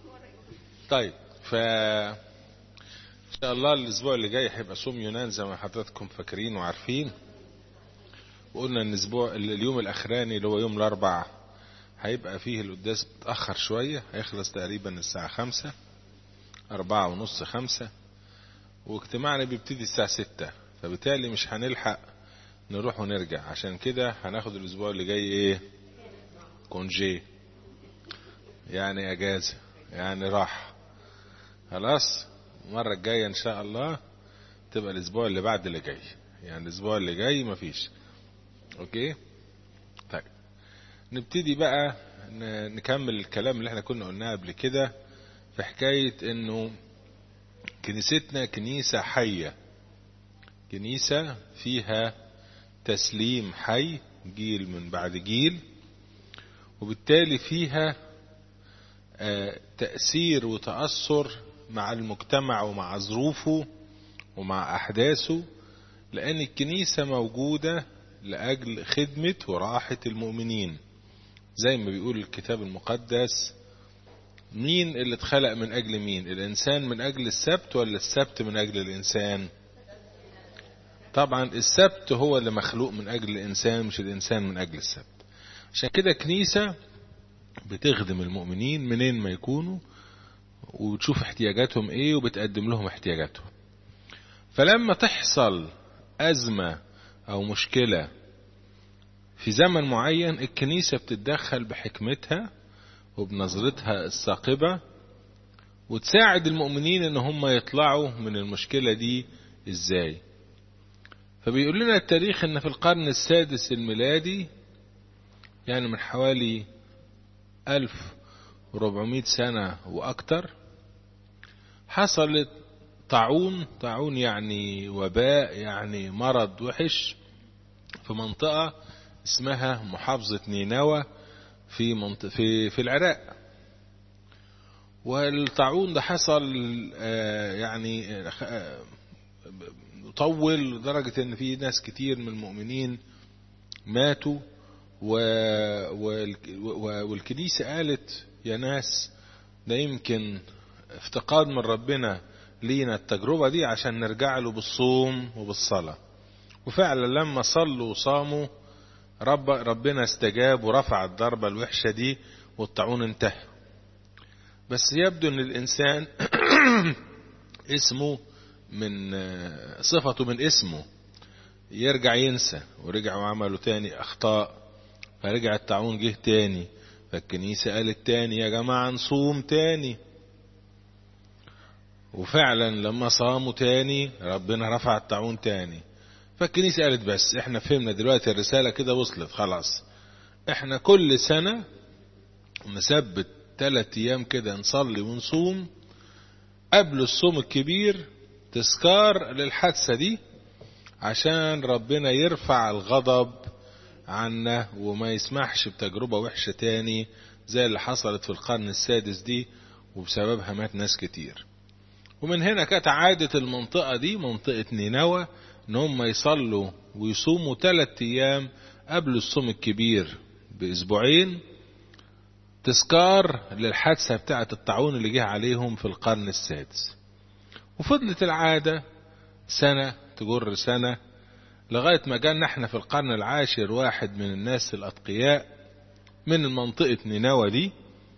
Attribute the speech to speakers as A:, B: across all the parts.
A: طيب ف ان شاء الله الاسبوع اللي جاي هيبقى صوم يونان زي ما حضراتكم فاكرين وعارفين وقلنا ان الاسبوع اليوم الاخراني اللي هو يوم الاربع هيبقى فيه القداس متاخر شويه هيخلص تقريبا الساعه خمسة أربعة ونص خمسة واجتماعنا بيبتدي الساعة ستة فبالتالي مش هنلحق نروح ونرجع عشان كده هناخد الأسبوع اللي جاي إيه كونجي يعني أجازة يعني راحة خلاص المرة الجاية إن شاء الله تبقى الأسبوع اللي بعد اللي جاي يعني الأسبوع اللي جاي مفيش أوكي طيب نبتدي بقى نكمل الكلام اللي احنا كنا قلناه قبل كده في حكاية انه كنيستنا كنيسة حية كنيسة فيها تسليم حي جيل من بعد جيل وبالتالي فيها تأثير وتأثر مع المجتمع ومع ظروفه ومع أحداثه لأن الكنيسة موجودة لأجل خدمة وراحة المؤمنين زي ما بيقول الكتاب المقدس مين اللي اتخلق من أجل مين الإنسان من أجل السبت ولا السبت من أجل الإنسان طبعا السبت هو اللي مخلوق من أجل الإنسان مش الإنسان من أجل السبت عشان كده كنيسة بتخدم المؤمنين منين ما يكونوا وتشوف احتياجاتهم ايه وبتقدم لهم احتياجاتهم فلما تحصل أزمة أو مشكلة في زمن معين الكنيسة بتتدخل بحكمتها وبنظرتها الثاقبة وتساعد المؤمنين ان هم يطلعوا من المشكلة دي ازاي فبيقول لنا التاريخ ان في القرن السادس الميلادي يعني من حوالي ألف وربعمائة سنة وأكتر حصلت طاعون طاعون يعني وباء يعني مرض وحش في منطقة اسمها محافظة نينوى في منطقة في في العراق والطاعون ده حصل يعني طول لدرجة ان في ناس كتير من المؤمنين ماتوا والكنيسة قالت يا ناس ده يمكن افتقاد من ربنا لينا التجربة دي عشان نرجع له بالصوم وبالصلاة وفعلا لما صلوا وصاموا رب ربنا استجاب ورفع الضربة الوحشة دي والطاعون انتهى بس يبدو ان الانسان اسمه من صفته من اسمه يرجع ينسى ورجعوا عملوا تاني اخطاء فرجع الطاعون جه تاني فالكنيسة قالت تاني يا جماعة نصوم تاني وفعلا لما صاموا تاني ربنا رفع الطاعون تاني فالكنيسة قالت بس احنا فهمنا دلوقتي الرسالة كده وصلت خلاص احنا كل سنة نثبت ثلاث ايام كده نصلي ونصوم قبل الصوم الكبير تذكار للحادثة دي عشان ربنا يرفع الغضب عنا وما يسمحش بتجربة وحشة تاني زي اللي حصلت في القرن السادس دي وبسببها مات ناس كتير ومن هنا كانت عادة المنطقة دي منطقة نينوى ان هم يصلوا ويصوموا ثلاث ايام قبل الصوم الكبير باسبوعين تذكار للحادثة بتاعة الطاعون اللي جه عليهم في القرن السادس وفضلت العادة سنة تجر سنة لغاية ما جانا احنا في القرن العاشر واحد من الناس الأتقياء من منطقة نينوى دي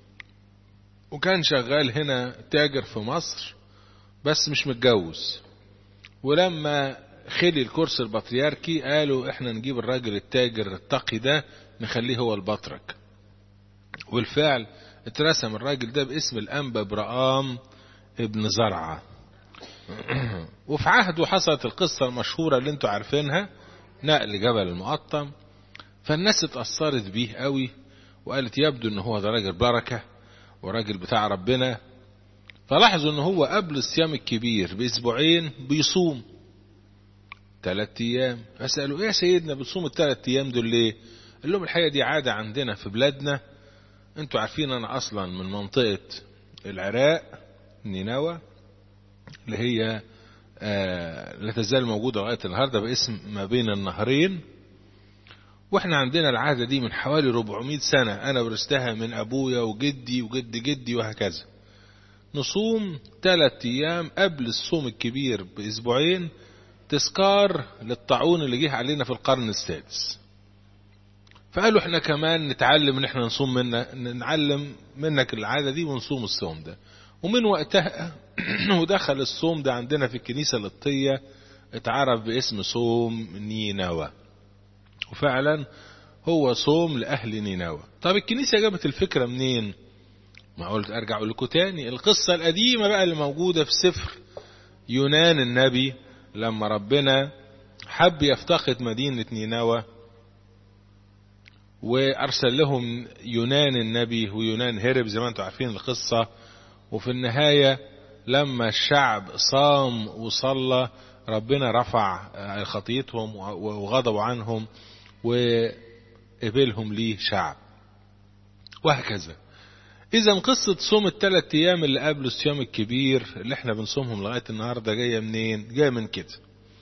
A: وكان شغال هنا تاجر في مصر بس مش متجوز ولما خلي الكرسي البطريركي قالوا احنا نجيب الراجل التاجر التقي ده نخليه هو البطرك والفعل اترسم الراجل ده باسم الأنبا برقام ابن زرعة وفي عهده حصلت القصة المشهورة اللي انتوا عارفينها نقل جبل المقطم فالناس اتأثرت بيه قوي وقالت يبدو ان هو ده راجل بركة وراجل بتاع ربنا فلاحظوا ان هو قبل الصيام الكبير باسبوعين بيصوم ثلاث ايام فسألوا ايه يا سيدنا بتصوم الثلاث ايام دول ليه قال لهم الحقيقة دي عادة عندنا في بلادنا انتوا عارفين انا اصلا من منطقة العراق نينوى اللي هي آه لا تزال موجودة لغاية النهاردة باسم ما بين النهرين واحنا عندنا العادة دي من حوالي 400 سنة انا ورثتها من ابويا وجدي وجد جدي وهكذا نصوم ثلاث ايام قبل الصوم الكبير باسبوعين تذكار للطاعون اللي جه علينا في القرن السادس فقالوا احنا كمان نتعلم ان احنا نصوم منا نعلم منك العادة دي ونصوم الصوم ده ومن وقتها ودخل الصوم ده عندنا في الكنيسة القبطية اتعرف باسم صوم نينوى وفعلا هو صوم لأهل نينوى طب الكنيسة جابت الفكرة منين ما قلت ارجع اقول لكم تاني القصة القديمة بقى اللي موجودة في سفر يونان النبي لما ربنا حب يفتقد مدينة نينوى وارسل لهم يونان النبي ويونان هرب زي ما انتم عارفين القصة وفي النهاية لما الشعب صام وصلى ربنا رفع خطيتهم وغضبوا عنهم وقبلهم ليه شعب وهكذا اذا قصة صوم الثلاث ايام اللي قبل الصيام الكبير اللي احنا بنصومهم لغاية النهاردة جاية منين جاية من كده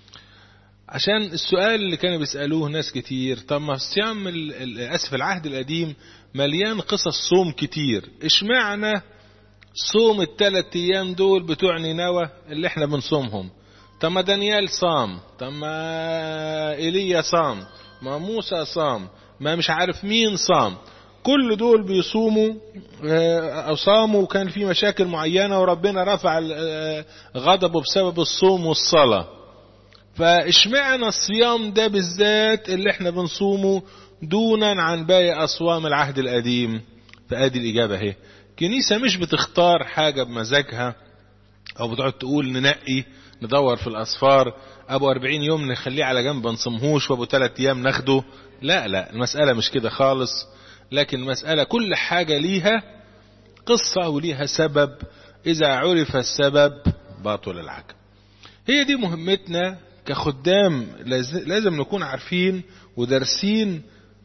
A: عشان السؤال اللي كانوا بيسألوه ناس كتير طب ما الصيام اسف العهد القديم مليان قصص صوم كتير اشمعنى صوم الثلاث ايام دول بتوع نينوى اللي احنا بنصومهم طب ما دانيال صام طب ما ايليا صام ما موسى صام ما مش عارف مين صام كل دول بيصوموا او صاموا وكان في مشاكل معينة وربنا رفع غضبه بسبب الصوم والصلاة فاشمعنى الصيام ده بالذات اللي احنا بنصومه دونا عن باقي اصوام العهد القديم فادي الاجابة اهي كنيسة مش بتختار حاجة بمزاجها او بتقعد تقول ننقي ندور في الاصفار ابو 40 يوم نخليه على جنب ما نصمهوش وابو 3 ايام ناخده لا لا المسألة مش كده خالص لكن المسألة كل حاجة ليها قصة وليها سبب إذا عرف السبب باطل العجب هي دي مهمتنا كخدام لازم نكون عارفين ودارسين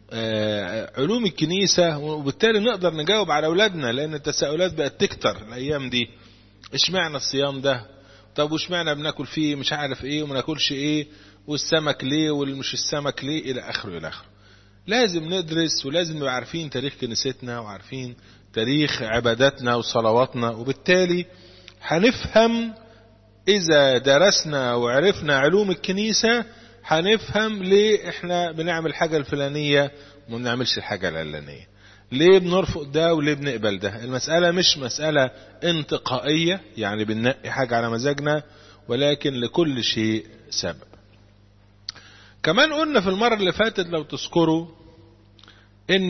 A: علوم الكنيسة وبالتالي نقدر نجاوب على أولادنا لأن التساؤلات بقت تكتر الأيام دي اشمعنى الصيام ده طب واشمعنى بناكل فيه مش عارف ايه وما ناكلش ايه والسمك ليه والمش السمك ليه الى اخره الى اخره لازم ندرس ولازم نبقى عارفين تاريخ كنيستنا وعارفين تاريخ عباداتنا وصلواتنا وبالتالي هنفهم اذا درسنا وعرفنا علوم الكنيسة هنفهم ليه احنا بنعمل حاجة الفلانية وما بنعملش الحاجة العلانية ليه بنرفض ده وليه بنقبل ده المسألة مش مسألة انتقائية يعني بننقي حاجة على مزاجنا ولكن لكل شيء سبب كمان قلنا في المرة اللي فاتت لو تذكروا ان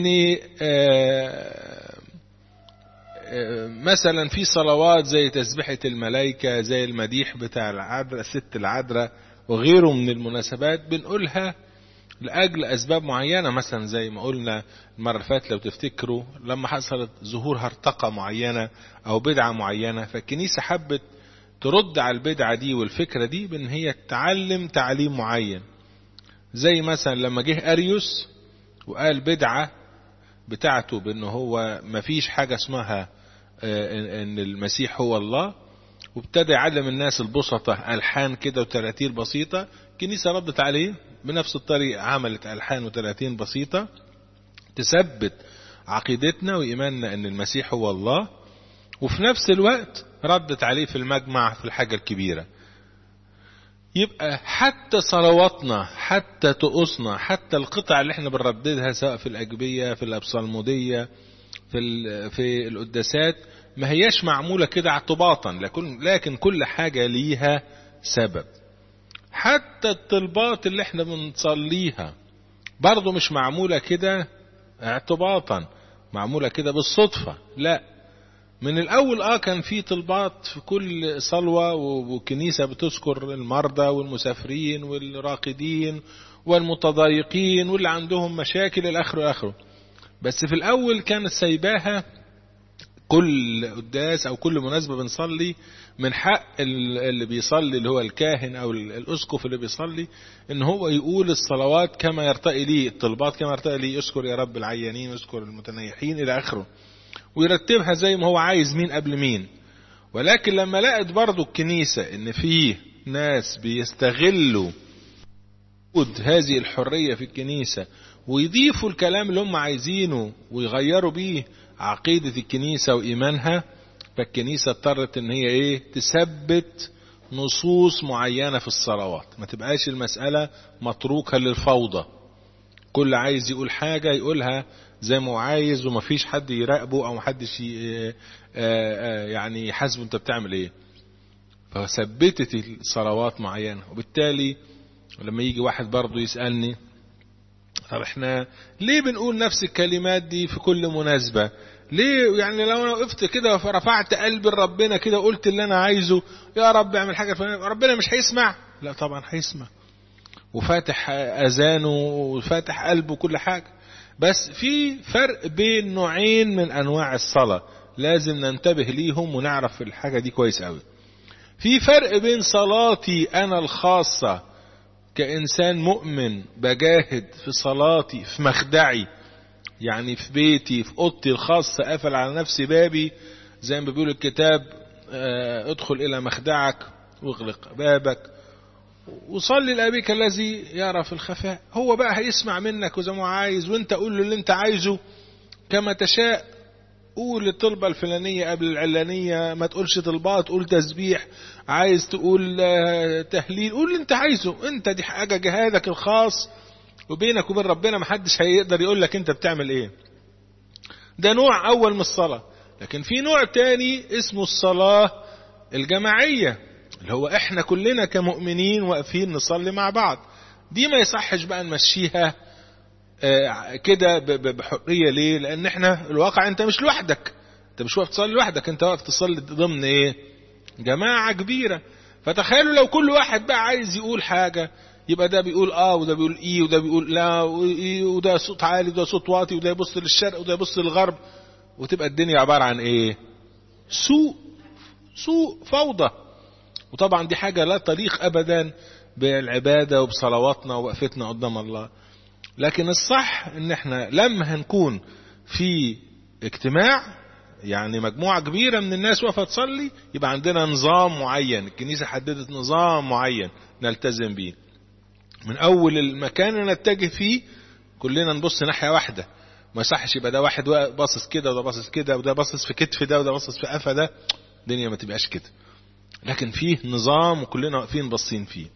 A: مثلا في صلوات زي تسبيحة الملائكة زي المديح بتاع العذراء الست العذراء وغيره من المناسبات بنقولها لأجل أسباب معينة مثلا زي ما قلنا المرة اللي فاتت لو تفتكروا لما حصلت ظهور هرطقة معينة أو بدعة معينة فالكنيسة حبت ترد على البدعة دي والفكرة دي بأن هي تعلم تعليم معين زي مثلا لما جه أريوس وقال بدعة بتاعته بأن هو مفيش حاجة اسمها أن المسيح هو الله وابتدى يعلم الناس البسطة ألحان كده وتراتيل بسيطة الكنيسة ردت عليه بنفس الطريقة عملت ألحان وتلاتين بسيطة تثبت عقيدتنا وإيماننا أن المسيح هو الله وفي نفس الوقت ردت عليه في المجمع في الحاجة الكبيرة يبقى حتى صلواتنا حتى طقوسنا حتى القطع اللي احنا بنرددها سواء في الأجبية في الأبصالمودية في في القداسات ما هياش معمولة كده اعتباطا لكن, لكن كل حاجة ليها سبب حتى الطلبات اللي احنا بنصليها برضه مش معمولة كده اعتباطا معمولة كده بالصدفة لا من الاول اه كان في طلبات في كل صلوة وكنيسة بتذكر المرضى والمسافرين والراقدين والمتضايقين واللي عندهم مشاكل الاخر اخره بس في الاول كانت سايباها كل قداس او كل مناسبة بنصلي من حق اللي بيصلي اللي هو الكاهن او الاسقف اللي بيصلي ان هو يقول الصلوات كما يرتقي ليه الطلبات كما يرتقي ليه يذكر يا رب العيانين يذكر المتنيحين الى اخره ويرتبها زي ما هو عايز مين قبل مين ولكن لما لقت برضو الكنيسة ان فيه ناس بيستغلوا وجود هذه الحرية في الكنيسة ويضيفوا الكلام اللي هم عايزينه ويغيروا بيه عقيدة الكنيسة وإيمانها فالكنيسة اضطرت ان هي ايه تثبت نصوص معينة في الصلوات ما تبقاش المسألة متروكة للفوضى كل عايز يقول حاجة يقولها زي ما هو عايز ومفيش حد يراقبه او محدش يعني يحاسبه انت بتعمل ايه فثبتت الصلوات معينة وبالتالي لما يجي واحد برضه يسألني طب احنا ليه بنقول نفس الكلمات دي في كل مناسبة ليه يعني لو انا وقفت كده ورفعت قلبي لربنا كده وقلت اللي انا عايزه يا رب اعمل حاجة ربنا مش هيسمع لا طبعا هيسمع وفاتح اذانه وفاتح قلبه وكل حاجة بس في فرق بين نوعين من انواع الصلاة لازم ننتبه ليهم ونعرف الحاجة دي كويس قوي في فرق بين صلاتي انا الخاصة كإنسان مؤمن بجاهد في صلاتي في مخدعي يعني في بيتي في اوضتي الخاصة قافل على نفسي بابي زي ما بيقول الكتاب ادخل الى مخدعك واغلق بابك وصلي لأبيك الذي يرى في الخفاء هو بقى هيسمع منك وزي ما عايز وانت قول له اللي انت عايزه كما تشاء قول الطلبة الفلانية قبل العلانية ما تقولش طلبات قول تسبيح عايز تقول تهليل قول اللي انت عايزه انت دي حاجة جهادك الخاص وبينك وبين ربنا محدش هيقدر يقول لك انت بتعمل ايه ده نوع اول من الصلاة لكن في نوع تاني اسمه الصلاة الجماعية اللي هو احنا كلنا كمؤمنين واقفين نصلي مع بعض دي ما يصحش بقى نمشيها كده بحرية ليه لان احنا الواقع انت مش لوحدك انت مش واقف تصلي لوحدك انت واقف تصلي ضمن ايه جماعة كبيرة فتخيلوا لو كل واحد بقى عايز يقول حاجة يبقى ده بيقول اه وده بيقول ايه وده بيقول لا وده صوت عالي وده صوت واطي وده يبص للشرق وده يبص للغرب وتبقى الدنيا عبارة عن ايه سوء سوء فوضى وطبعا دي حاجة لا تليق ابدا بالعبادة وبصلواتنا ووقفتنا قدام الله لكن الصح ان احنا لما هنكون في اجتماع يعني مجموعة كبيرة من الناس واقفة تصلي يبقى عندنا نظام معين الكنيسة حددت نظام معين نلتزم بيه من اول المكان اللي نتجه فيه كلنا نبص ناحية واحدة ما يصحش يبقى ده واحد باصص كده وده باصص كده وده باصص في كتف ده وده باصص في قفا ده الدنيا ما تبقاش كده لكن فيه نظام وكلنا واقفين باصين فيه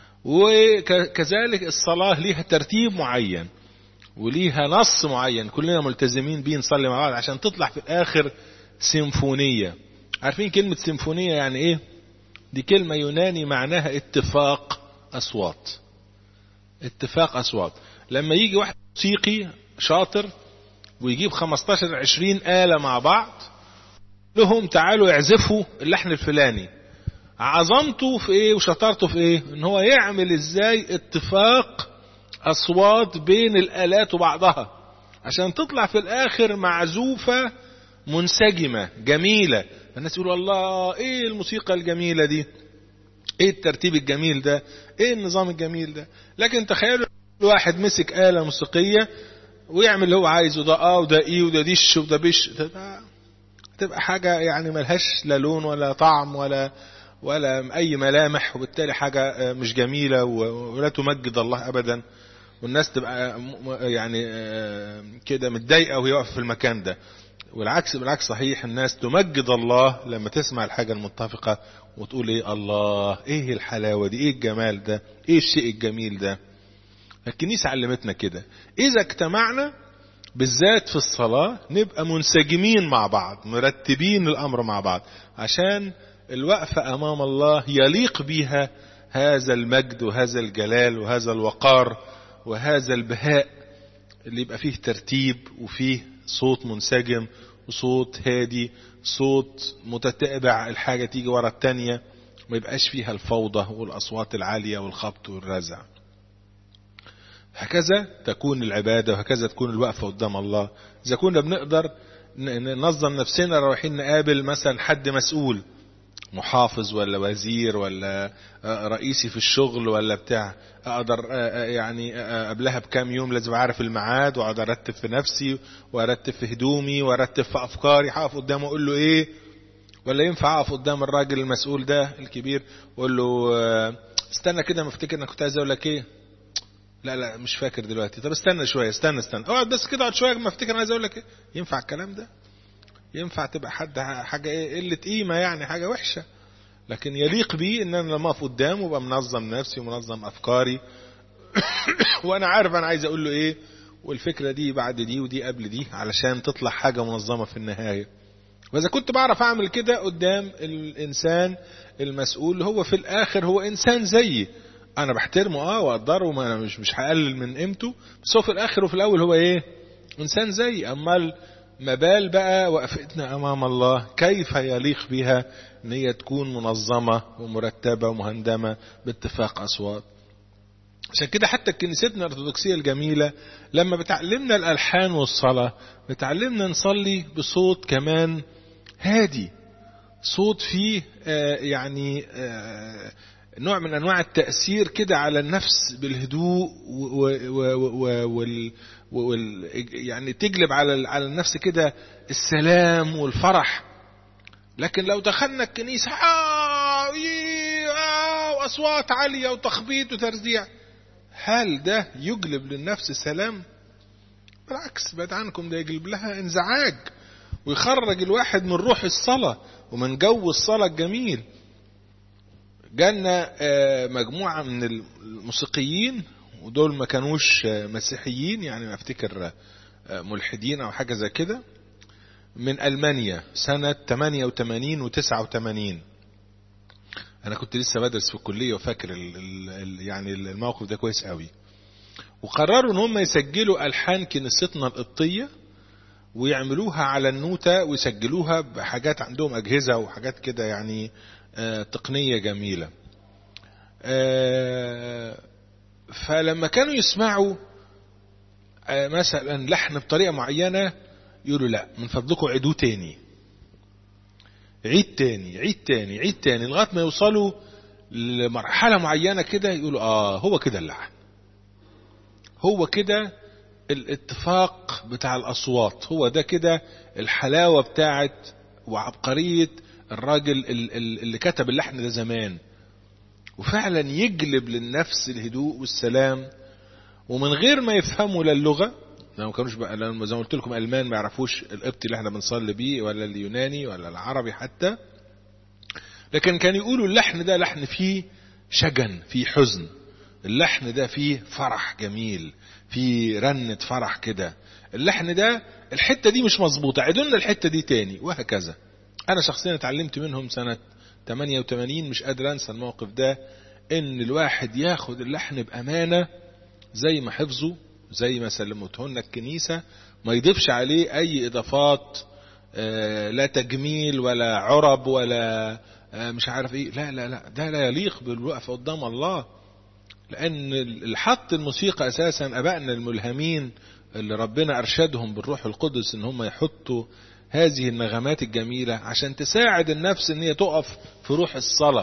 A: وكذلك الصلاة ليها ترتيب معين وليها نص معين كلنا ملتزمين بيه نصلي مع بعض عشان تطلع في الآخر سيمفونية عارفين كلمة سيمفونية يعني ايه دي كلمة يوناني معناها اتفاق أصوات اتفاق أصوات لما يجي واحد موسيقي شاطر ويجيب 15 20 آلة مع بعض لهم تعالوا اعزفوا اللحن الفلاني عظمته في ايه وشطارته في ايه ان هو يعمل ازاي اتفاق اصوات بين الالات وبعضها عشان تطلع في الاخر معزوفة منسجمة جميلة الناس يقولوا الله ايه الموسيقى الجميلة دي ايه الترتيب الجميل ده ايه النظام الجميل ده لكن تخيلوا واحد مسك آلة موسيقية ويعمل اللي هو عايزه ده اه وده ايه وده دش وده بش تبقى, تبقى حاجة يعني ملهاش لا لون ولا طعم ولا ولا اي ملامح وبالتالي حاجة مش جميلة ولا تمجد الله ابدا والناس تبقى يعني كده متضايقة وهي واقفة في المكان ده والعكس بالعكس صحيح الناس تمجد الله لما تسمع الحاجة المتفقة وتقول ايه الله ايه الحلاوة دي ايه الجمال ده ايه الشيء الجميل ده الكنيسة علمتنا كده اذا اجتمعنا بالذات في الصلاة نبقى منسجمين مع بعض مرتبين الامر مع بعض عشان الوقفة امام الله يليق بها هذا المجد وهذا الجلال وهذا الوقار وهذا البهاء اللي يبقى فيه ترتيب وفيه صوت منسجم وصوت هادي صوت متتابع الحاجة تيجي ورا التانية ما يبقاش فيها الفوضى والأصوات العالية والخبط والرزع هكذا تكون العبادة وهكذا تكون الوقفة قدام الله إذا كنا بنقدر ننظم نفسنا رايحين نقابل مثلا حد مسؤول محافظ ولا وزير ولا رئيسي في الشغل ولا بتاع اقدر يعني قبلها بكام يوم لازم اعرف الميعاد واقعد ارتب في نفسي وارتب في هدومي وارتب في افكاري هقف قدامه اقول له ايه ولا ينفع اقف قدام الراجل المسؤول ده الكبير واقول له استنى كده ما افتكر انا كنت عايز اقول لك ايه لا لا مش فاكر دلوقتي طب استنى شويه استنى استنى اقعد بس كده اقعد شويه ما افتكر انا عايز اقول لك ايه ينفع الكلام ده ينفع تبقى حد حاجة ايه قلة قيمة يعني حاجة وحشة لكن يليق بي ان انا لما اقف قدامه ابقى منظم نفسي ومنظم افكاري وانا عارف انا عايز اقول له ايه والفكرة دي بعد دي ودي قبل دي علشان تطلع حاجة منظمة في النهاية واذا كنت بعرف اعمل كده قدام الانسان المسؤول هو في الاخر هو انسان زيي انا بحترمه اه واقدره وما انا مش مش هقلل من قيمته بس هو في الاخر وفي الاول هو ايه انسان زيي امال ما بال بقى وقفتنا امام الله كيف يليق بها ان هي تكون منظمه ومرتبه ومهندمه باتفاق اصوات عشان كده حتى كنيستنا الارثوذكسيه الجميله لما بتعلمنا الالحان والصلاه بتعلمنا نصلي بصوت كمان هادي صوت فيه آه يعني آه نوع من انواع التاثير كده على النفس بالهدوء وال وال يعني تجلب على على النفس كده السلام والفرح لكن لو دخلنا الكنيسه آه آه واصوات عاليه وتخبيط وترزيع هل ده يجلب للنفس سلام بالعكس بعد عنكم ده يجلب لها انزعاج ويخرج الواحد من روح الصلاة ومن جو الصلاة الجميل جالنا مجموعة من الموسيقيين ودول ما كانوش مسيحيين يعني ما افتكر ملحدين او حاجة زي كده من ألمانيا سنة 88 و 89 انا كنت لسه بدرس في الكليه وفاكر ال ال يعني الموقف ده كويس قوي وقرروا ان هم يسجلوا الحان كنيستنا القبطيه ويعملوها على النوتة ويسجلوها بحاجات عندهم أجهزة وحاجات كده يعني آه تقنية جميلة آه فلما كانوا يسمعوا آه مثلا لحن بطريقة معينة يقولوا لا من فضلكم عيدوه تاني عيد تاني عيد تاني عيد تاني لغايه ما يوصلوا لمرحله معينه كده يقولوا اه هو كده اللحن هو كده الاتفاق بتاع الاصوات هو ده كده الحلاوه بتاعت وعبقريه الراجل اللي كتب اللحن ده زمان وفعلا يجلب للنفس الهدوء والسلام ومن غير ما يفهموا لا اللغه ما كانوش بقى زي ما قلت لكم المان ما يعرفوش القبطي اللي احنا بنصلي بيه ولا اليوناني ولا العربي حتى لكن كانوا يقولوا اللحن ده لحن فيه شجن فيه حزن اللحن ده فيه فرح جميل فيه رنة فرح كده اللحن ده الحتة دي مش مظبوطة عيدوا لنا الحتة دي تاني وهكذا انا شخصيا اتعلمت منهم سنة 88 مش قادر انسى الموقف ده ان الواحد ياخد اللحن بامانة زي ما حفظه زي ما سلمته لنا الكنيسة ما يضيفش عليه أي إضافات لا تجميل ولا عرب ولا مش عارف إيه لا لا لا ده لا يليق بالوقفة قدام الله لأن اللي حط الموسيقى أساسا أبائنا الملهمين اللي ربنا أرشدهم بالروح القدس إن هم يحطوا هذه النغمات الجميلة عشان تساعد النفس إن هي تقف في روح الصلاة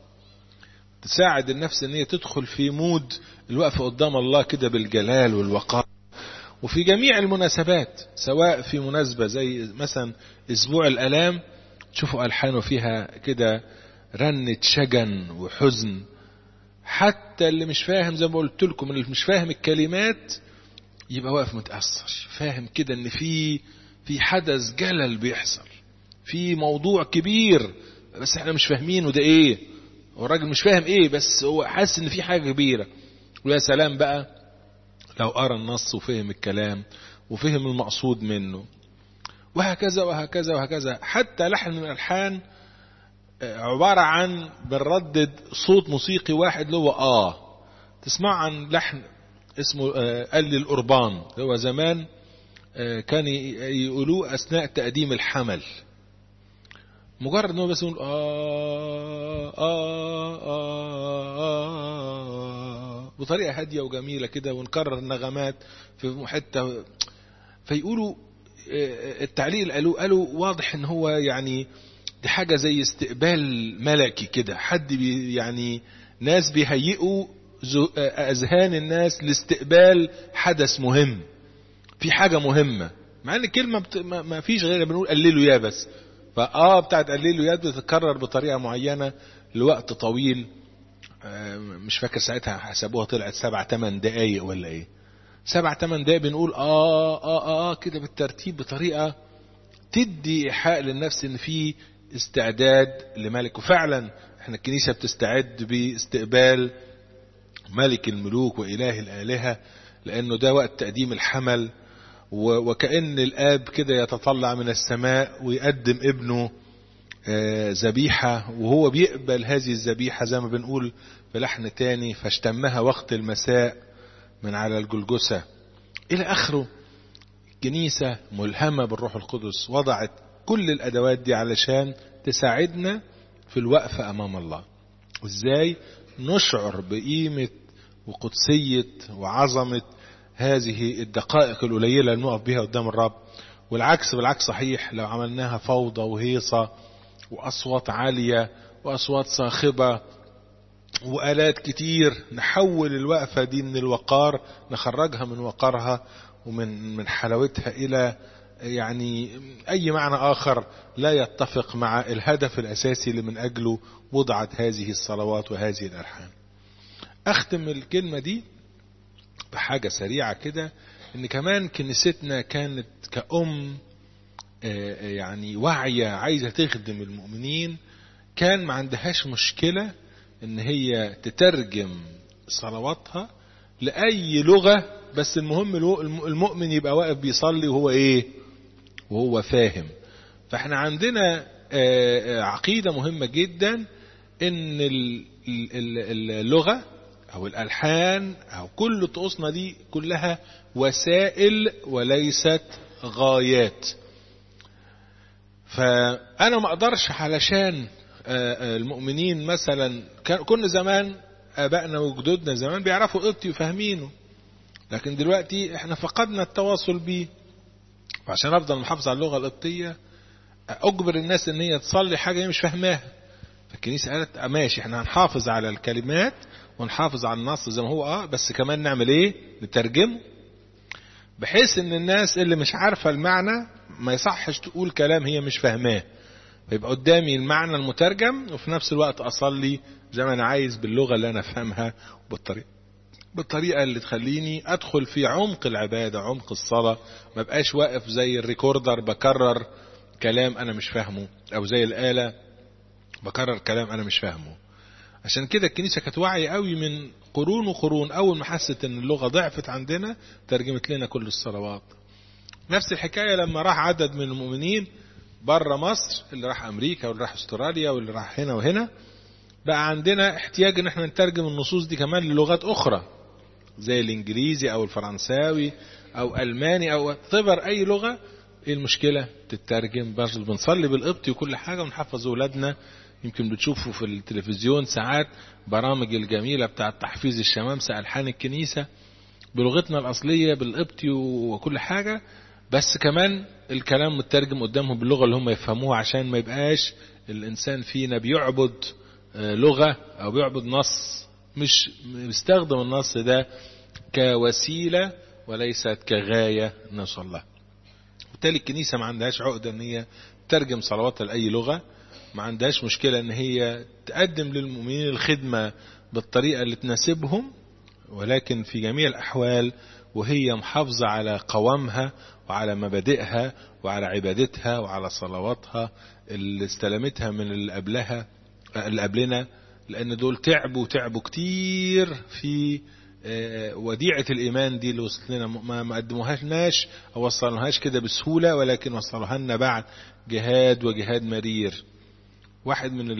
A: تساعد النفس ان هي تدخل في مود الوقفة قدام الله كده بالجلال والوقار وفي جميع المناسبات سواء في مناسبة زي مثلا اسبوع الالام تشوفوا الحانه فيها كده رنة شجن وحزن حتى اللي مش فاهم زي ما قلت لكم اللي مش فاهم الكلمات يبقى واقف متأثر فاهم كده ان في في حدث جلل بيحصل في موضوع كبير بس احنا مش فاهمينه ده ايه هو الراجل مش فاهم ايه بس هو حاسس ان في حاجه كبيره ويا سلام بقى لو قرا النص وفهم الكلام وفهم المقصود منه وهكذا وهكذا وهكذا حتى لحن من الالحان عباره عن بنردد صوت موسيقي واحد اللي هو اه تسمع عن لحن اسمه قال لي القربان اللي هو زمان كان يقولوه اثناء تقديم الحمل مجرد ان هو بس يقول آه آه آه آه بطريقة هادية وجميلة كده ونكرر النغمات في حتة فيقولوا التعليق اللي قالوه قالوا واضح ان هو يعني دي حاجة زي استقبال ملكي كده حد بي يعني ناس بيهيئوا اذهان الناس لاستقبال حدث مهم في حاجة مهمة مع ان الكلمة بت... ما فيش غير بنقول قللوا يا بس فاه بتاعت قليل يد بتتكرر بطريقه معينه لوقت طويل مش فاكر ساعتها حسبوها طلعت سبع ثمان دقايق ولا ايه سبع ثمان دقايق بنقول اه اه اه, آه كده بالترتيب بطريقه تدي إيحاء للنفس إن في استعداد لملك وفعلا احنا الكنيسة بتستعد باستقبال ملك الملوك وإله الآلهة لأنه ده وقت تقديم الحمل وكأن الآب كده يتطلع من السماء ويقدم ابنه ذبيحة وهو بيقبل هذه الذبيحة زي ما بنقول بلحن تاني فاشتمها وقت المساء من على الجلجسة إلى آخره الكنيسة ملهمة بالروح القدس وضعت كل الأدوات دي علشان تساعدنا في الوقفة أمام الله إزاي نشعر بقيمة وقدسية وعظمة هذه الدقائق القليلة اللي نقف بها قدام الرب والعكس بالعكس صحيح لو عملناها فوضى وهيصة وأصوات عالية وأصوات صاخبة وآلات كتير نحول الوقفة دي من الوقار نخرجها من وقارها ومن من حلاوتها إلى يعني أي معنى آخر لا يتفق مع الهدف الأساسي اللي من أجله وضعت هذه الصلوات وهذه الألحان أختم الكلمة دي بحاجة سريعة كده إن كمان كنيستنا كانت كأم يعني واعية عايزة تخدم المؤمنين كان ما عندهاش مشكلة إن هي تترجم صلواتها لأي لغة بس المهم المؤمن يبقى واقف بيصلي وهو إيه وهو فاهم فاحنا عندنا عقيدة مهمة جدا ان اللغة او الالحان او كل طقوسنا دي كلها وسائل وليست غايات فانا ما اقدرش علشان المؤمنين مثلا كنا زمان ابائنا وجدودنا زمان بيعرفوا قبطي وفاهمينه لكن دلوقتي احنا فقدنا التواصل بيه وعشان افضل محافظ على اللغه القبطيه اجبر الناس ان هي تصلي حاجه هي مش فاهماها فالكنيسه قالت ماشي احنا هنحافظ على الكلمات ونحافظ على النص زي ما هو اه بس كمان نعمل ايه نترجمه بحيث ان الناس اللي مش عارفه المعنى ما يصحش تقول كلام هي مش فاهماه فيبقى قدامي المعنى المترجم وفي نفس الوقت اصلي زي ما انا عايز باللغه اللي انا فاهمها وبالطريقه بالطريقة اللي تخليني أدخل في عمق العبادة عمق الصلاة ما بقاش واقف زي الريكوردر بكرر كلام أنا مش فاهمه أو زي الآلة بكرر كلام أنا مش فاهمه عشان كده الكنيسة كانت واعية قوي من قرون وقرون أول ما حست إن اللغة ضعفت عندنا ترجمت لنا كل الصلوات نفس الحكاية لما راح عدد من المؤمنين بره مصر اللي راح أمريكا واللي راح أستراليا واللي راح هنا وهنا بقى عندنا احتياج ان احنا نترجم النصوص دي كمان للغات اخرى زي الانجليزي او الفرنساوي او الماني او تبر اي لغه ايه المشكله تترجم برضه بنصلي بالقبطي وكل حاجه ونحفظ اولادنا يمكن بتشوفوا في التلفزيون ساعات برامج الجميله بتاعه تحفيظ الشمامسه الحان الكنيسه بلغتنا الاصليه بالقبطي وكل حاجه بس كمان الكلام مترجم قدامهم باللغه اللي هم يفهموها عشان ما يبقاش الانسان فينا بيعبد لغة أو بيعبد نص مش بيستخدم النص ده كوسيلة وليست كغاية نوصل لها وبالتالي الكنيسة ما عندهاش عقدة ان هي ترجم صلواتها لأي لغة ما عندهاش مشكلة ان هي تقدم للمؤمنين الخدمة بالطريقة اللي تناسبهم ولكن في جميع الأحوال وهي محافظة على قوامها وعلى مبادئها وعلى عبادتها وعلى صلواتها اللي استلمتها من اللي قبلها اللي قبلنا لأن دول تعبوا تعبوا كتير في وديعة الإيمان دي اللي وصلت لنا ما قدموهاش ناش أو وصلوهاش كده بسهولة ولكن وصلوها لنا بعد جهاد وجهاد مرير واحد من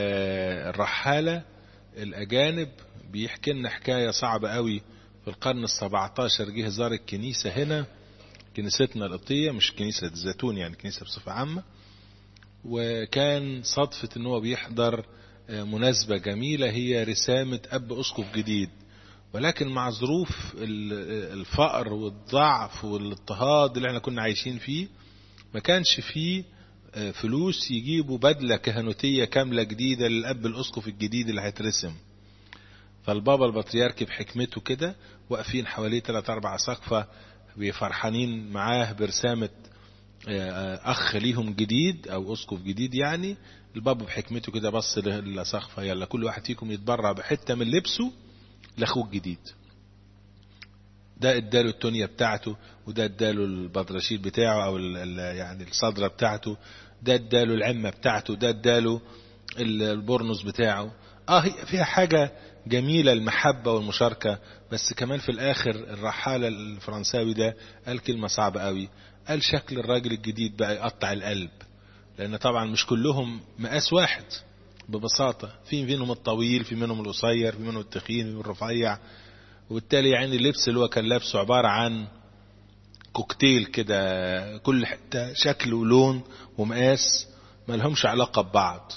A: الرحالة الأجانب بيحكي لنا حكاية صعبة قوي في القرن السبعتاشر جه زار الكنيسة هنا كنيستنا القبطية مش كنيسة الزيتون يعني كنيسة بصفة عامة وكان صدفة ان هو بيحضر مناسبة جميلة هي رسامة أب أسقف جديد ولكن مع ظروف الفقر والضعف والاضطهاد اللي احنا كنا عايشين فيه ما كانش فيه فلوس يجيبوا بدلة كهنوتية كاملة جديدة للأب الأسقف الجديد اللي هيترسم فالبابا البطريرك بحكمته كده واقفين حواليه ثلاث أربع سقفة بفرحانين معاه برسامة أخ ليهم جديد أو أسقف جديد يعني البابا بحكمته كده بص لسقفة يلا كل واحد فيكم يتبرع بحتة من لبسه لأخوه الجديد ده اداله التونية بتاعته وده اداله البدرشيل بتاعه او يعني الصدرة بتاعته ده اداله العمة بتاعته ده اداله البرنس بتاعه اه فيها حاجة جميلة المحبة والمشاركة بس كمان في الاخر الرحالة الفرنساوي ده قال كلمة صعبة قوي قال شكل الراجل الجديد بقى يقطع القلب لان طبعا مش كلهم مقاس واحد ببساطة في منهم الطويل في منهم القصير في منهم التخين في منهم الرفيع وبالتالي يعني اللبس اللي هو كان لابسه عبارة عن كوكتيل كده كل حتة شكل ولون ومقاس ما لهمش علاقة ببعض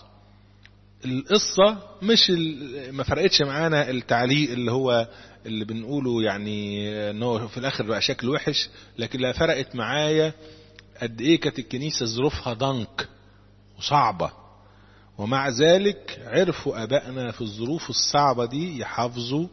A: القصة مش ما فرقتش معانا التعليق اللي هو اللي بنقوله يعني انه في الاخر بقى شكل وحش لكن لا فرقت معايا قد ايه كانت الكنيسة ظروفها ضنك وصعبة ومع ذلك عرفوا ابائنا في الظروف الصعبة دي يحافظوا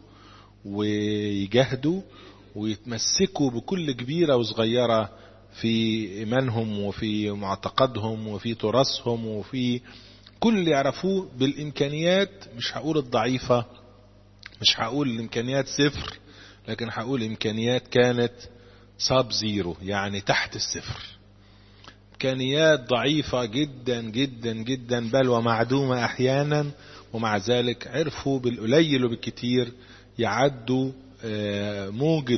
A: ويجاهدوا ويتمسكوا بكل كبيرة وصغيرة في إيمانهم وفي معتقدهم وفي تراثهم وفي كل اللي يعرفوه بالإمكانيات مش هقول الضعيفة مش هقول الإمكانيات صفر لكن هقول إمكانيات كانت ساب زيرو يعني تحت الصفر إمكانيات ضعيفة جدا جدا جدا بل ومعدومة أحيانا ومع ذلك عرفوا بالقليل وبالكتير يعدوا موجة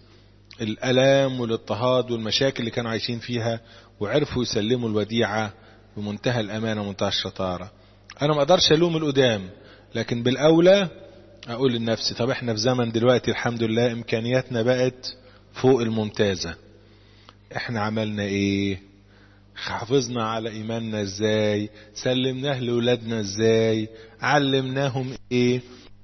A: الألام والاضطهاد والمشاكل اللي كانوا عايشين فيها وعرفوا يسلموا الوديعة بمنتهى الأمانة ومنتهى الشطارة أنا ما أقدرش ألوم القدام لكن بالأولى أقول لنفسي طب إحنا في زمن دلوقتي الحمد لله إمكانياتنا بقت فوق الممتازة إحنا عملنا إيه حافظنا على إيماننا إزاي سلمناه لأولادنا إزاي علمناهم إيه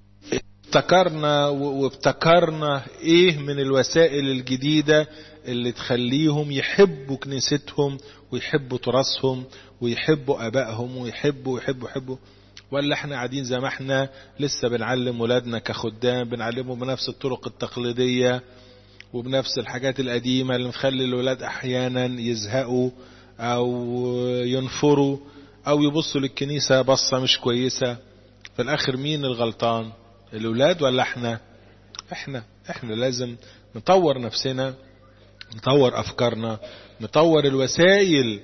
A: ابتكرنا وابتكرنا ايه من الوسائل الجديدة اللي تخليهم يحبوا كنيستهم ويحبوا تراثهم ويحبوا ابائهم ويحبوا ويحبوا يحبوا ولا احنا قاعدين زي ما احنا لسه بنعلم ولادنا كخدام بنعلمهم بنفس الطرق التقليدية وبنفس الحاجات القديمة اللي نخلي الولاد احيانا يزهقوا او ينفروا او يبصوا للكنيسة بصة مش كويسة في الاخر مين الغلطان الأولاد ولا احنا احنا احنا لازم نطور نفسنا نطور أفكارنا نطور الوسائل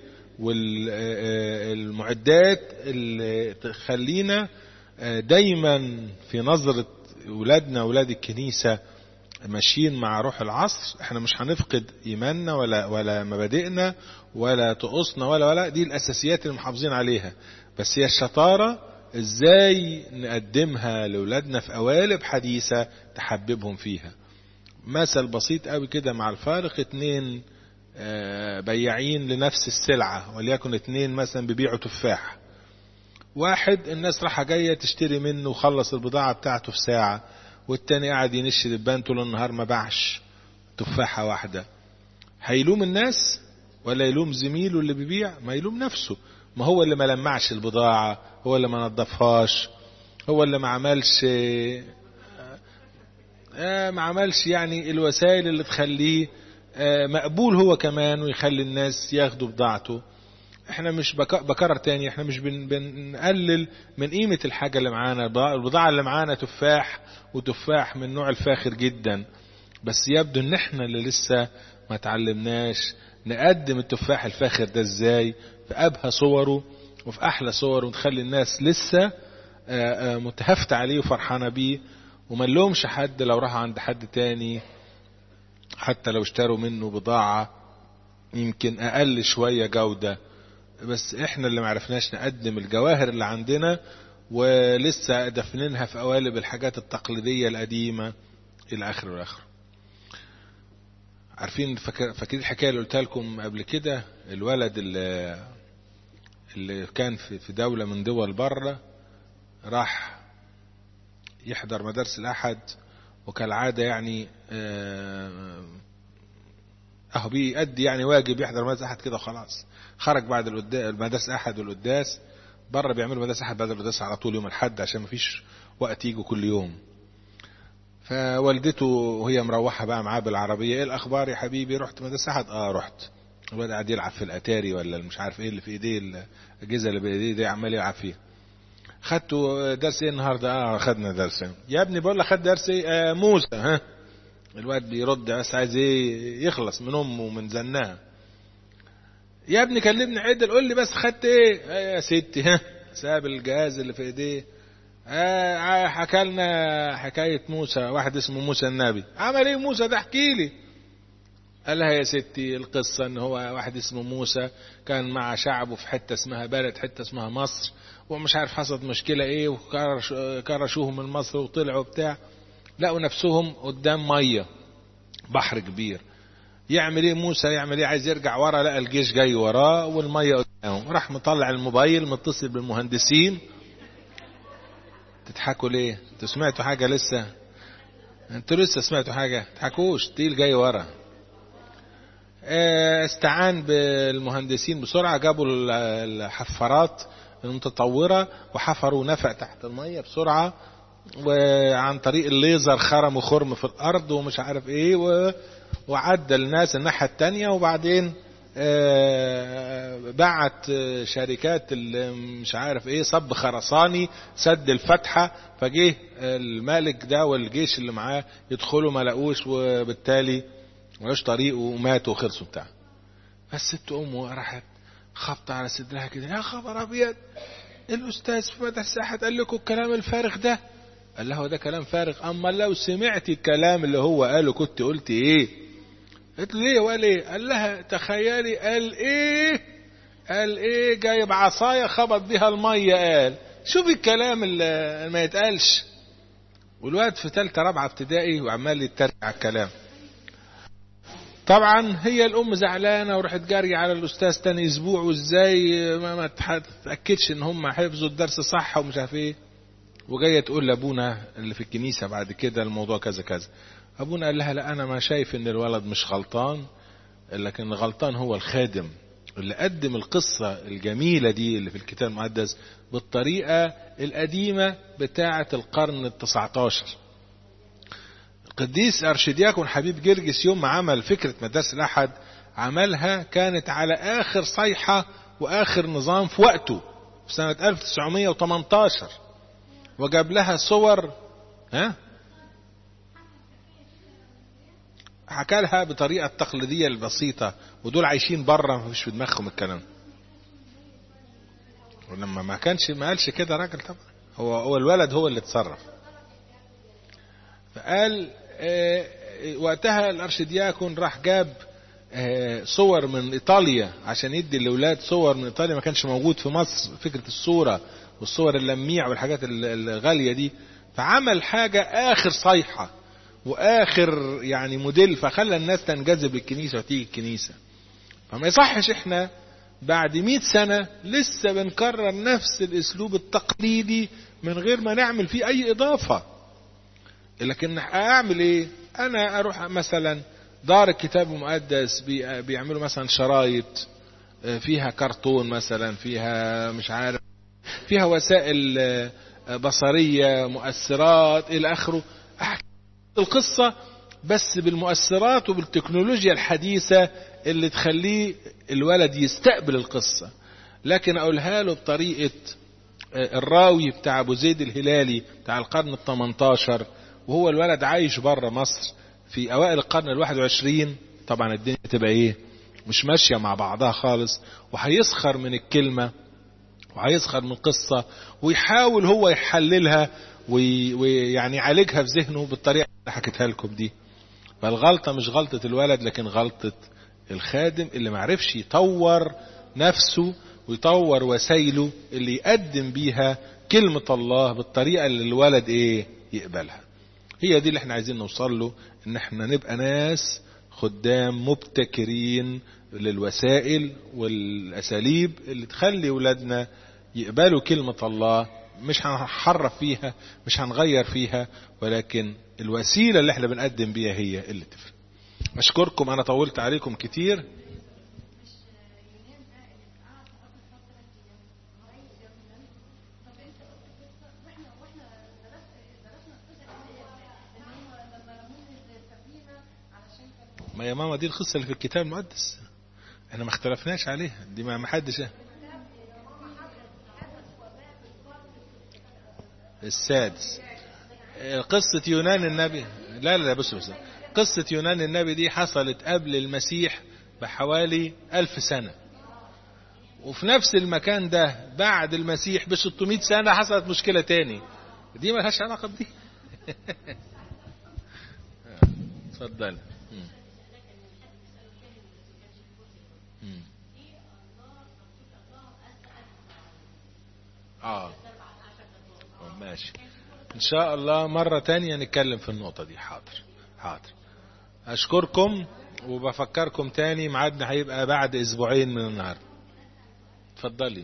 A: والمعدات اللي تخلينا دايما في نظرة أولادنا أولاد الكنيسة ماشيين مع روح العصر احنا مش هنفقد ايماننا ولا ولا مبادئنا ولا طقوسنا ولا ولا دي الاساسيات اللي محافظين عليها بس هي الشطاره ازاي نقدمها لاولادنا في قوالب حديثة تحببهم فيها مثل بسيط قوي كده مع الفارق اتنين بياعين لنفس السلعة وليكن اتنين مثلا بيبيعوا تفاح واحد الناس راحة جاية تشتري منه وخلص البضاعة بتاعته في ساعة والتاني قاعد ينش دبان طول النهار ما باعش تفاحة واحدة هيلوم الناس ولا يلوم زميله اللي بيبيع ما يلوم نفسه ما هو اللي ما لمعش البضاعة هو اللي ما نظفهاش هو اللي ما عملش آه ما عملش يعني الوسائل اللي تخليه آه مقبول هو كمان ويخلي الناس ياخدوا بضاعته احنا مش بكرر تاني احنا مش بن بنقلل من قيمة الحاجة اللي معانا البضاعة اللي معانا تفاح وتفاح من نوع الفاخر جدا بس يبدو ان احنا اللي لسه ما تعلمناش نقدم التفاح الفاخر ده ازاي في ابهى صوره وفي احلى صوره ونخلي الناس لسه متهافته عليه وفرحانه بيه وما نلومش حد لو راح عند حد تاني حتى لو اشتروا منه بضاعة يمكن اقل شوية جودة بس احنا اللي معرفناش نقدم الجواهر اللي عندنا ولسه دفنينها في قوالب الحاجات التقليدية القديمة الى اخره والاخر عارفين فاكرين الحكايه اللي قلتها لكم قبل كده الولد اللي اللي كان في في دوله من دول بره راح يحضر مدارس الاحد وكالعاده يعني اهو بيأدي يعني واجب يحضر مدارس احد كده خلاص خرج بعد المدارس احد والقداس بره بيعملوا مدارس احد بعد القداس على طول يوم الاحد عشان مفيش وقت يجوا كل يوم فوالدته وهي مروحة بقى معاه بالعربية ايه الاخبار يا حبيبي رحت مدرسة احد اه رحت الواد قاعد يلعب في الاتاري ولا مش عارف ايه اللي في ايديه الاجهزة اللي بايديه دي عمال يلعب فيها خدتوا درس ايه النهارده اه خدنا درس يا ابني بقول لك خد درس ايه آه موسى ها الواد بيرد بس عايز ايه يخلص من امه ومن زنها يا ابني كلمني عدل قول لي بس خدت ايه آه يا ستي ها ساب الجهاز اللي في ايديه آه حكى لنا حكاية موسى واحد اسمه موسى النبي عمل ايه موسى ده احكي لي قال لها يا ستي القصة ان هو واحد اسمه موسى كان مع شعبه في حتة اسمها بلد حتة اسمها مصر ومش عارف حصلت مشكلة ايه وكرشوهم من مصر وطلعوا بتاع لقوا نفسهم قدام مية بحر كبير يعمل ايه موسى يعمل ايه عايز يرجع ورا لقى الجيش جاي وراه والمية قدامه راح مطلع الموبايل متصل بالمهندسين تضحكوا ليه انتوا سمعتوا حاجة لسه انتوا لسه سمعتوا حاجة تضحكوش تقيل جاي ورا استعان بالمهندسين بسرعة جابوا الحفارات المتطورة وحفروا نفق تحت المية بسرعة وعن طريق الليزر خرموا خرم في الأرض ومش عارف ايه و... وعدى الناس الناحية التانية وبعدين بعت شركات مش عارف ايه صب خرساني سد الفتحة فجه الملك ده والجيش اللي معاه يدخلوا ما لقوش وبالتالي ملوش طريق وماتوا وخلصوا بتاع فالست امه راحت خبط على صدرها كده يا خبر ابيض الاستاذ في مدى الساحه قال لكم الكلام الفارغ ده قال لها ده كلام فارغ اما لو سمعتي الكلام اللي هو قاله كنت قلت ايه قلت له ليه وقال ايه قال لها تخيلي قال ايه قال ايه جايب عصايه خبط بيها الميه قال شوفي الكلام اللي ما يتقالش والواد في ثالثه رابعه ابتدائي وعمال يتريق على الكلام طبعا هي الام زعلانه وراحت جاريه على الاستاذ تاني اسبوع وازاي ما, ما تاكدش ان هم حفظوا الدرس صح ومش عارف ايه وجايه تقول لابونا اللي في الكنيسه بعد كده الموضوع كذا كذا ابونا قال لها لا انا ما شايف ان الولد مش غلطان لكن غلطان هو الخادم اللي قدم القصة الجميلة دي اللي في الكتاب المقدس بالطريقة القديمة بتاعة القرن التسعة عشر القديس أرشدياكون حبيب جرجس يوم ما عمل فكرة مدارس الأحد عملها كانت على آخر صيحة وآخر نظام في وقته في سنة 1918 وجاب لها صور ها حكى لها بطريقة التقليدية البسيطة ودول عايشين بره ما فيش في دماغهم الكلام ولما ما كانش ما قالش كده راجل طبعا هو هو الولد هو اللي اتصرف فقال اه وقتها الارشدياكون راح جاب اه صور من ايطاليا عشان يدي الاولاد صور من ايطاليا ما كانش موجود في مصر فكره الصوره والصور اللميع والحاجات الغاليه دي فعمل حاجه اخر صيحه واخر يعني موديل فخلى الناس تنجذب للكنيسه وتيجي الكنيسه فما يصحش احنا بعد مئة سنة لسه بنكرر نفس الاسلوب التقليدي من غير ما نعمل فيه اي اضافة لكن اعمل ايه انا اروح مثلا دار الكتاب المقدس بيعملوا مثلا شرايط فيها كرتون مثلا فيها مش عارف فيها وسائل بصرية مؤثرات الى اخره احكي القصة بس بالمؤثرات وبالتكنولوجيا الحديثة اللي تخليه الولد يستقبل القصة لكن اقولها له بطريقة الراوي بتاع ابو زيد الهلالي بتاع القرن ال 18 وهو الولد عايش بره مصر في اوائل القرن ال 21 طبعا الدنيا تبقى ايه مش ماشية مع بعضها خالص وهيسخر من الكلمة وهيسخر من القصة ويحاول هو يحللها ويعني يعالجها في ذهنه بالطريقة اللي حكيتها لكم دي فالغلطة مش غلطة الولد لكن غلطة الخادم اللي معرفش يطور نفسه ويطور وسائله اللي يقدم بيها كلمة الله بالطريقة اللي الولد ايه يقبلها هي دي اللي احنا عايزين نوصل له ان احنا نبقى ناس خدام مبتكرين للوسائل والاساليب اللي تخلي ولادنا يقبلوا كلمة الله مش هنحرف فيها مش هنغير فيها ولكن الوسيلة اللي احنا بنقدم بيها هي اللي تفرق اشكركم انا طولت عليكم كتير ما يا ماما دي القصة اللي في الكتاب المقدس احنا ما اختلفناش عليها دي ما حدش السادس قصة يونان النبي لا لا بص بص قصة يونان النبي دي حصلت قبل المسيح بحوالي ألف سنة وفي نفس المكان ده بعد المسيح ب 600 سنة حصلت مشكلة تاني دي ملهاش علاقة بدي اتفضل اه ماشي ان شاء الله مرة تانية نتكلم في النقطة دي حاضر حاضر اشكركم وبفكركم تاني ميعادنا هيبقى بعد اسبوعين من النهارده اتفضلي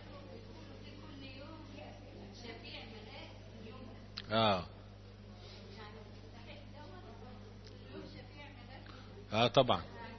A: اه اه طبعا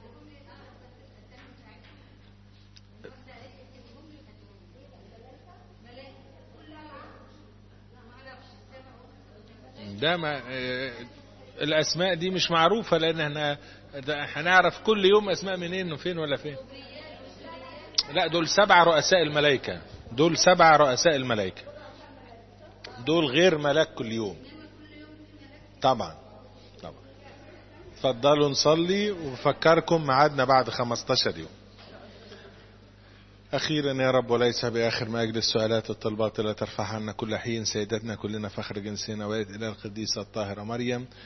A: ده ما آه الاسماء دي مش معروفة لان احنا هنعرف كل يوم اسماء منين وفين ولا فين لا دول سبع رؤساء الملائكة دول سبع رؤساء الملائكة دول غير ملاك كل يوم طبعا طبعا اتفضلوا نصلي وبفكركم ميعادنا بعد 15 يوم أخيرا يا رب وليس بآخر ما أجل السؤالات الطلبات لا ترفع عنا كل حين سيدتنا كلنا فخر جنسنا ويد إلى القديسة الطاهرة مريم